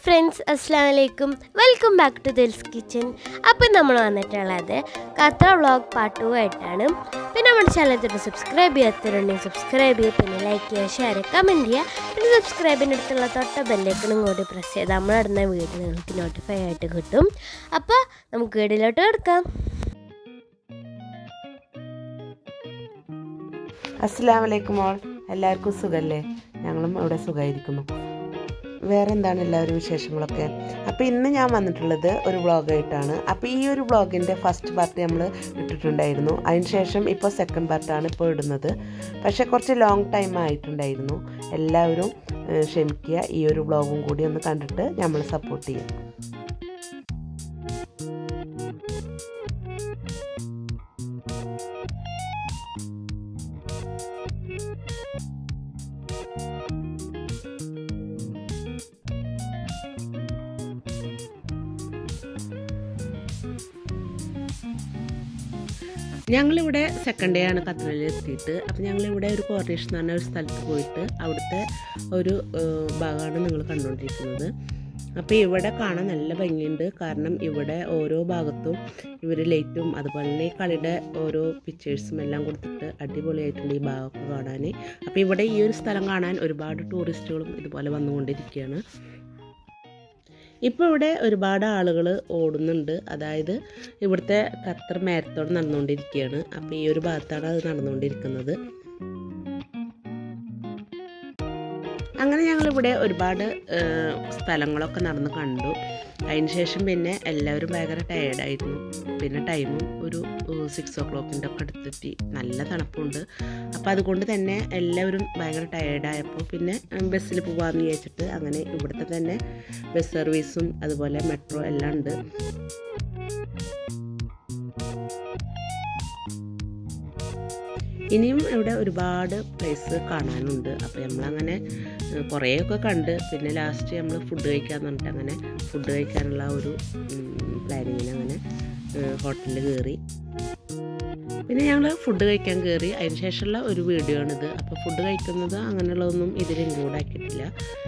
Friends അസ്സാം വലൈക്കും welcome back to Dil's kitchen അപ്പം നമ്മൾ വന്നിട്ടുള്ളത് കത്ര വ്ളോഗ് പാർട്ട് ടു ആയിട്ടാണ് പിന്നെ നമ്മുടെ ചാനൽ സബ്സ്ക്രൈബ് ചെയ്യാത്തവരുണ്ടെങ്കിൽ സബ്സ്ക്രൈബ് ചെയ്യുക പിന്നെ ലൈക്ക് ചെയ്യുക ഷെയർ ചെയ്യുക കമൻറ്റ് ചെയ്യുക പിന്നെ സബ്സ്ക്രൈബിൻ്റെ അടുത്തുള്ള തൊട്ട ബെല്ലേക്കണും കൂടി പ്രസ് ചെയ്ത് നമ്മളിടുന്ന വീഡിയോ നിങ്ങൾക്ക് നോട്ടിഫൈ ആയിട്ട് കിട്ടും അപ്പോൾ നമുക്ക് വീഡിയോയിലോട്ട് കിടക്കാം അസ്സാം വലൈക്കും മോൾ എല്ലാവർക്കും സുഖമല്ലേ ഞങ്ങളും ഇവിടെ സുഖമായിരിക്കുന്നു വേറെ എന്താണ് എല്ലാവരും വിശേഷങ്ങളൊക്കെ അപ്പോൾ ഇന്ന് ഞാൻ വന്നിട്ടുള്ളത് ഒരു വ്ളോഗായിട്ടാണ് അപ്പോൾ ഈ ഒരു വ്ളോഗിൻ്റെ ഫസ്റ്റ് പാർട്ട് നമ്മൾ ഇട്ടിട്ടുണ്ടായിരുന്നു അതിന് ശേഷം ഇപ്പോൾ സെക്കൻഡ് പാർട്ടാണ് ഇപ്പോൾ ഇടുന്നത് പക്ഷേ കുറച്ച് ലോങ് ടൈം ആയിട്ടുണ്ടായിരുന്നു എല്ലാവരും ഏഹ്, ക്ഷമിക്കുക ഈ ഒരു വ്ളോഗും കൂടി ഒന്ന് കണ്ടിട്ട് നമ്മൾ സപ്പോർട്ട് ചെയ്യാം ഞങ്ങളിവിടെ സെക്കൻഡ് ഡേ ആണ് ഖത്തറിൽ എത്തിയിട്ട് അപ്പോൾ ഞങ്ങളിവിടെ ഒരു കോർഡിനേഷൻ എന്ന് പറഞ്ഞ ഒരു സ്ഥലത്ത് പോയിട്ട് അവിടുത്തെ ഒരു ഏഹ്, ഭാഗമാണ് നിങ്ങൾ കണ്ടുകൊണ്ടിരിക്കുന്നത് അപ്പോൾ ഇവിടെ കാണാൻ നല്ല ഭംഗിയുണ്ട് കാരണം ഇവിടെ ഓരോ ഭാഗത്തും ഇവർ ലൈറ്റും അതുപോലെ തന്നെ ഈ കളിയുടെ ഓരോ പിക്ചേഴ്സും എല്ലാം കൊടുത്തിട്ട് അടിപൊളിയായിട്ടുണ്ട് ഈ ഭാഗമൊക്കെ കാണാൻ അപ്പോൾ ഇവിടെ ഈ ഒരു സ്ഥലം കാണാൻ ഒരുപാട് ടൂറിസ്റ്റുകളും ഇതുപോലെ വന്നുകൊണ്ടിരിക്കുകയാണ് ഇപ്പോൾ ഇവിടെ ഒരുപാട് ആളുകൾ ഓടുന്നുണ്ട് അതായത് ഇവിടുത്തെ ഖത്തർ മാരത്തോൺ നടന്നുകൊണ്ടിരിക്കുകയാണ് അപ്പോൾ ഈ ഒരു ഭാഗത്താണ് അത് നടന്നുകൊണ്ടിരിക്കുന്നത് അങ്ങനെ ഞങ്ങളിവിടെ ഒരുപാട് ഏഹ്, സ്ഥലങ്ങളൊക്കെ നടന്ന് കണ്ടു അതിന് ശേഷം പിന്നെ എല്ലാവരും ഭയങ്കര ടയേർഡായിരുന്നു പിന്നെ ടൈമും ഒരു സിക്സ് ഓ ക്ലോക്കിൻ്റെ ഒക്കെ അടുത്തെത്തി നല്ല തണുപ്പുണ്ട് അപ്പോൾ അതുകൊണ്ട് തന്നെ എല്ലാവരും ഭയങ്കര ടയേർഡായപ്പോൾ പിന്നെ ബസ്സിൽ പോകാമെന്ന് വിചാരിച്ചിട്ട് അങ്ങനെ ഇവിടുത്തെ തന്നെ ബസ് സർവീസും അതുപോലെ മെട്രോ എല്ലാം ഉണ്ട് ഇനിയും ഇവിടെ ഒരുപാട് പ്ലേസ് കാണാനുണ്ട് അപ്പോൾ നമ്മളങ്ങനെ ഏഹ്, കുറേയൊക്കെ കണ്ട് പിന്നെ ലാസ്റ്റ് നമ്മൾ ഫുഡ് കഴിക്കാന്ന് പറഞ്ഞിട്ട് അങ്ങനെ ഫുഡ് കഴിക്കാനുള്ള ഒരു പ്ലാനിങ്ങിന് അങ്ങനെ ഹോട്ടലിൽ കയറി പിന്നെ ഞങ്ങൾ ഫുഡ് കഴിക്കാൻ കയറി അതിന് ശേഷമുള്ള ഒരു വീഡിയോ ആണിത് അപ്പോൾ ഫുഡ് കഴിക്കുന്നത് അങ്ങനെയുള്ളതൊന്നും ഇതിൽ ഇൻക്ലൂഡ് ആക്കിയിട്ടില്ല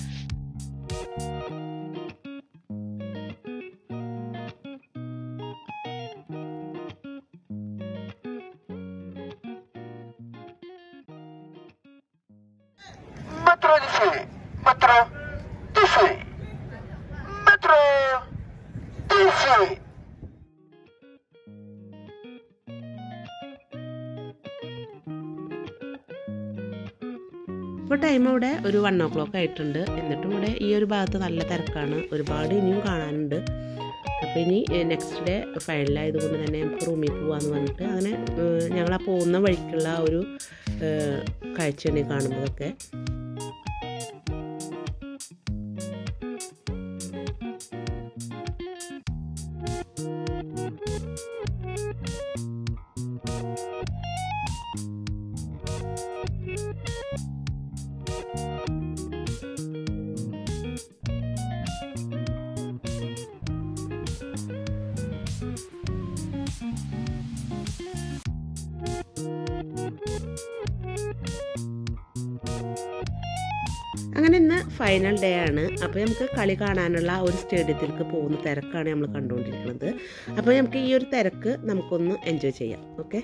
Metro DC. Metro DC. Metro DC. ഇപ്പോൾ ടൈം ഇവിടെ ഒരു വൺ ഓ ക്ലോക്ക് ആയിട്ടുണ്ട് എന്നിട്ടും ഇവിടെ ഈ ഒരു ഭാഗത്ത് നല്ല തിരക്കാണ് ഒരുപാട് ഇനിയും കാണാനുണ്ട് അപ്പോൾ ഇനി നെക്സ്റ്റ് ഡേ ഫൈനലായതുകൊണ്ട് തന്നെ നമുക്ക് റൂമിൽ പോകാമെന്ന് പറഞ്ഞിട്ട് അങ്ങനെ ഞങ്ങൾ ആ പോകുന്ന വഴിക്കുള്ള ആ ഒരു ഏഹ്, കാഴ്ചയാണ് ഈ കാണുന്നതൊക്കെ അങ്ങനെ ഇന്ന് ഫൈനൽ ഡേ ആണ് അപ്പോൾ നമുക്ക് കളി കാണാനുള്ള ആ ഒരു സ്റ്റേഡിയത്തിലേക്ക് പോകുന്ന തിരക്കാണ് നമ്മൾ കണ്ടുകൊണ്ടിരിക്കുന്നത് അപ്പോൾ നമുക്ക് ഈ ഒരു തിരക്ക് നമുക്കൊന്ന് എൻജോയ് ചെയ്യാം ഓക്കെ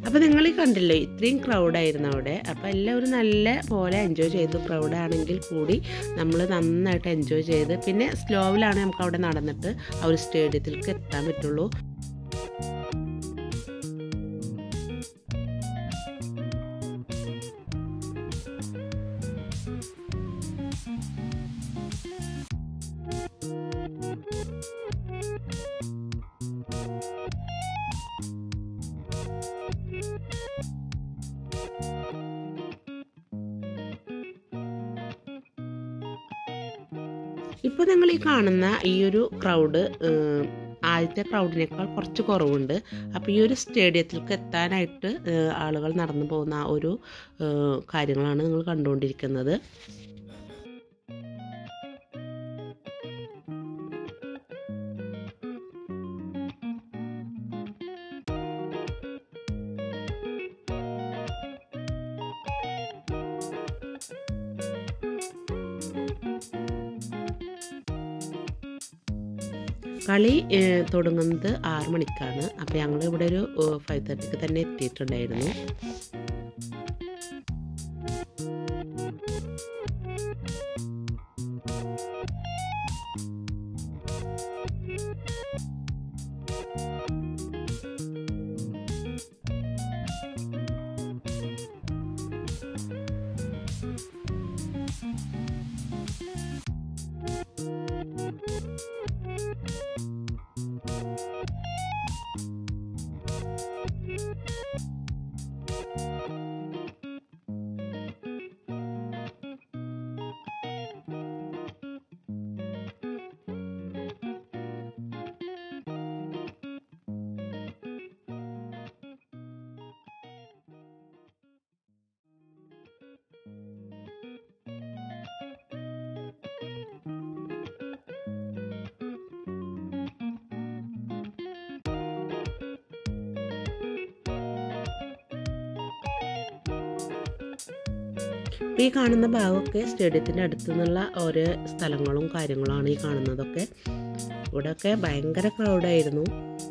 അപ്പോൾ നിങ്ങൾ ഈ കണ്ടില്ലേ ഇത്രയും ക്രൗഡായിരുന്നു അവിടെ അപ്പോൾ എല്ലാവരും നല്ല പോലെ എൻജോയ് ചെയ്തു ക്രൗഡാണെങ്കിൽ കൂടി നമ്മൾ നന്നായിട്ട് എൻജോയ് ചെയ്ത് പിന്നെ സ്ലോവിലാണ് നമുക്ക് അവിടെ നടന്നിട്ട് ആ ഒരു സ്റ്റേഡിയത്തിലേക്ക് എത്താൻ പറ്റുള്ളൂ ഇപ്പോൾ നിങ്ങൾ ഈ കാണുന്ന ഈ ഒരു ക്രൗഡ് ആദ്യത്തെ ക്രൗഡിനേക്കാൾ കുറച്ച് കുറവുണ്ട് അപ്പോൾ ഈ ഒരു സ്റ്റേഡിയത്തിലേക്ക് എത്താനായിട്ട് ഏഹ്, ആളുകൾ നടന്നു പോകുന്ന ആ ഒരു ഏഹ്, കാര്യങ്ങളാണ് നിങ്ങൾ കണ്ടുകൊണ്ടിരിക്കുന്നത് കളി ഏഹ്, തുടങ്ങുന്നത് ആറ് മണിക്കാണ് അപ്പോൾ ഞങ്ങൾ ഇവിടെ ഒരു ഫൈവ് തേർട്ടിക്ക് തന്നെ എത്തിയിട്ടുണ്ടായിരുന്നു ഈ കാണുന്ന ഭാഗമൊക്കെ സ്റ്റേഡിയത്തിൻ്റെ അടുത്തു നിന്നുള്ള ഓരോ സ്ഥലങ്ങളും കാര്യങ്ങളുമാണ് ഈ കാണുന്നതൊക്കെ ഇവിടെയൊക്കെ ഭയങ്കര ക്രൗഡായിരുന്നു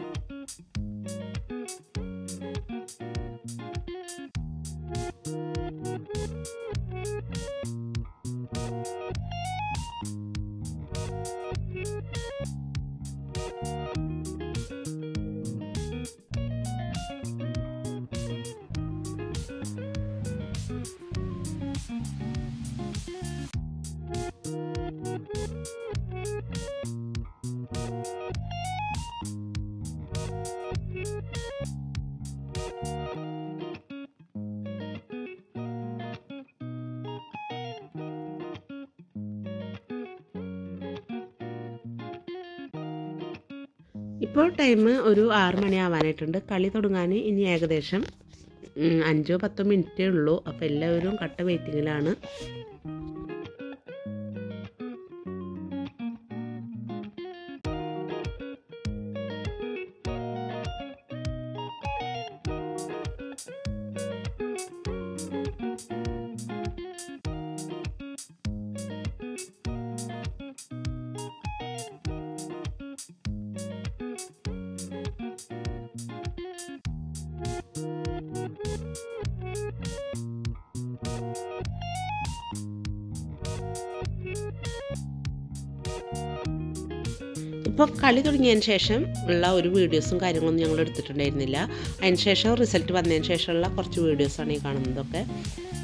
ഇപ്പോൾ ടൈം ഒരു ആറ് മണി ആവാനായിട്ടുണ്ട് കളി തുടങ്ങാൻ ഇനി ഏകദേശം ഉം, അഞ്ചോ പത്തോ മിനിറ്റേ ഉള്ളൂ അപ്പോൾ എല്ലാവരും കട്ട വെയിറ്റിങ്ങിലാണ് ഇപ്പോൾ കളി തുടങ്ങിയതിന് ശേഷം ഉള്ള ഒരു വീഡിയോസും കാര്യങ്ങളൊന്നും ഞങ്ങൾ എടുത്തിട്ടുണ്ടായിരുന്നില്ല അതിന് ശേഷം റിസൾട്ട് വന്നതിന് ശേഷമുള്ള കുറച്ച് വീഡിയോസാണ് ഈ കാണുന്നതൊക്കെ